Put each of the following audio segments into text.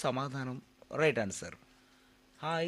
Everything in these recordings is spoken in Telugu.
సమాధానం right answer hi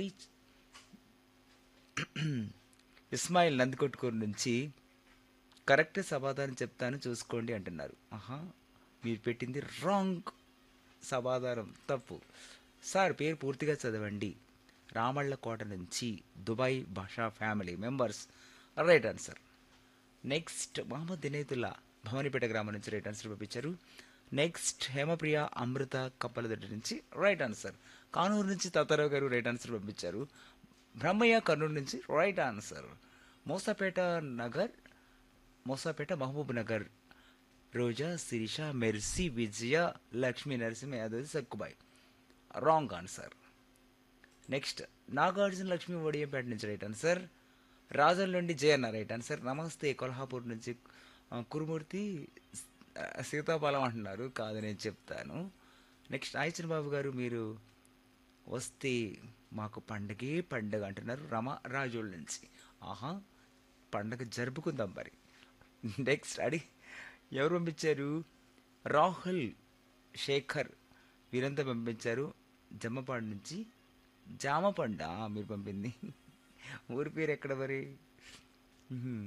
Ismail Nandikotkur నుంచి కరెక్ట్ సమాధానం చెప్తాను చూసుకోండి అంటున్నారు ఆహా మీరు పెట్టింది రాంగ్ సమాధానం తప్పు సార్ పేరు పూర్తిగా చదవండి రామళ్ళకోట నుంచి Dubai Basha family members right answer next Mohammed దినేతుల్లా భవానీపేట గ్రామం నుంచి రైట్ ఆన్సర్ పంపించారు నెక్స్ట్ హేమప్రియ అమృత కప్పలదొడ్డి నుంచి రైట్ ఆన్సర్ కానూరు నుంచి తాతారావు గారు రైట్ ఆన్సర్ పంపించారు బ్రహ్మయ్య కర్నూలు నుంచి right answer Mosapet Nagar Mosapet Mahabub Nagar Roja Sirisha Mercy Vijaya Lakshmi Narasimha Yadav Sakkubai wrong answer next Nagarjuna Lakshmi Odiyampet నుంచి రైట్ ఆన్సర్ రాజన్ నుండి జయన్న రైట్ ఆన్సర్ నమస్తే కొల్హాపూర్ నుంచి ఆ, కురుమూర్తి ఆ, సీతాఫలం అంటున్నారు కాదు నేను చెప్తాను నెక్స్ట్ ఆయిచన్ బాబు గారు మీరు వస్తే మాకు పండగే పండగ అంటున్నారు రమ రాజోళ్ళ నుంచి ఆహా పండగ జరుపుకుందాం మరి నెక్స్ట్ అడి ఎవరు పంపించారు రాహుల్ శేఖర్ వీరంతా పంపించారు జమ్మపాడు నుంచి జామపండ మీరు పంపింది ఊరి పేరు ఎక్కడ మరి మ్మ్.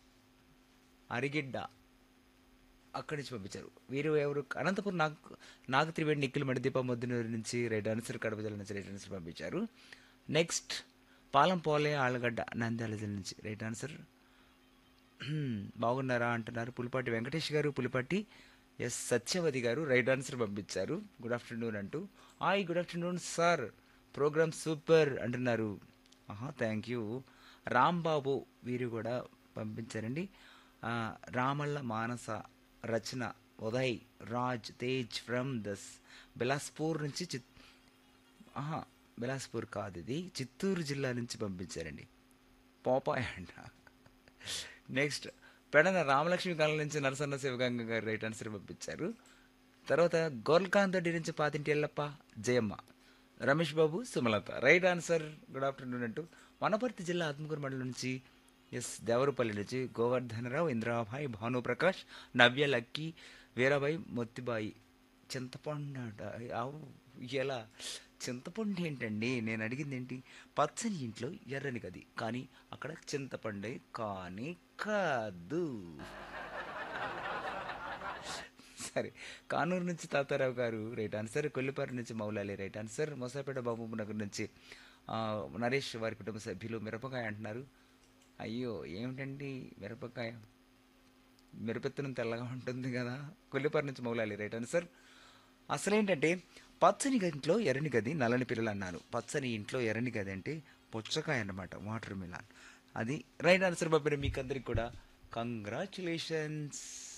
అరిగిడ్డ అక్కడి నుంచి పంపించారు వీరు ఎవరు అనంతపురం నాకు నాగ త్రివేణి నిఖిల్ మడిదీప మొద్దునూరు నుంచి రైట్ ఆన్సర్ కడప జిల్లా నుంచి రైట్ ఆన్సర్ పంపించారు నెక్స్ట్ పాలం పోలే ఆళ్ళగడ్డ నంద్యాల జిల్లా నుంచి రైట్ ఆన్సర్ బాగున్నారా అంటున్నారు పులిపాటి వెంకటేష్ గారు పులిపాటి ఎస్ సత్యవతి గారు రైట్ ఆన్సర్ పంపించారు గుడ్ ఆఫ్టర్నూన్ అంటూ hi good afternoon sir programme super అంటున్నారు ఆహా థ్యాంక్ యూ రాంబాబు వీరు కూడా పంపించారండి ఆ, రామళ్ళ మానస రచన ఉదయ్ రాజ్ తేజ్ ఫ్రమ్ దస్ బిలాస్పూర్ నుంచి చిత్ ఆహా బిలాస్పూర్ కాదు ఇది చిత్తూరు జిల్లా నుంచి పంపించారండి పోపాయ్ అంట నెక్స్ట్ పెడన రామలక్ష్మి కాలం నుంచి నరసన్న శివగంగ గారు రైట్ ఆన్సర్ పంపించారు తర్వాత గోల్కాంతడి నుంచి పాతింటి Yellappa Jayamma Ramesh Babu Sumalatha right answer good afternoon అంటూ వనపర్తి జిల్లా ఆత్మకూరు మండలం నుంచి ఎస్ దేవరపల్లి నుంచి గోవర్ధనరావు ఇంద్రాభాయ్ భానుప్రకాష్ నవ్య లక్కీ వీరాబాయి మొత్తిబాయి చింతపండు అంట ఆవు ఎలా చింతపండు ఏంటండి నేను అడిగింది ఏంటి పచ్చని ఇంట్లో ఎర్రని గది కానీ అక్కడ చింతపండే కానీ కాదు సరే కానూరు నుంచి తాతారావు గారు రైట్ ఆన్సర్ కొల్లిపారు నుంచి మౌలాలి రైట్ ఆన్సర్ మొసాపేట బాబు నగర్ నుంచి ఆ, నరేష్ వారి కుటుంబ సభ్యులు మిరపకాయ అంటున్నారు అయ్యో ఏమిటండి మిరపకాయ మిరపెత్తనం తెల్లగా ఉంటుంది కదా కొల్లిపారు నుంచి మౌలాలి రైట్ ఆన్సర్ అసలేంటంటే పచ్చని ఇంట్లో ఎర్రని గది నల్లని పిల్లలు అన్నారు పచ్చని ఇంట్లో ఎర్రని గది అంటే పుచ్చకాయ అన్నమాట వాటర్ మిలాన్ అది రైట్ ఆన్సర్ పంపిన మీకు అందరికి కూడా కంగ్రాచులేషన్స్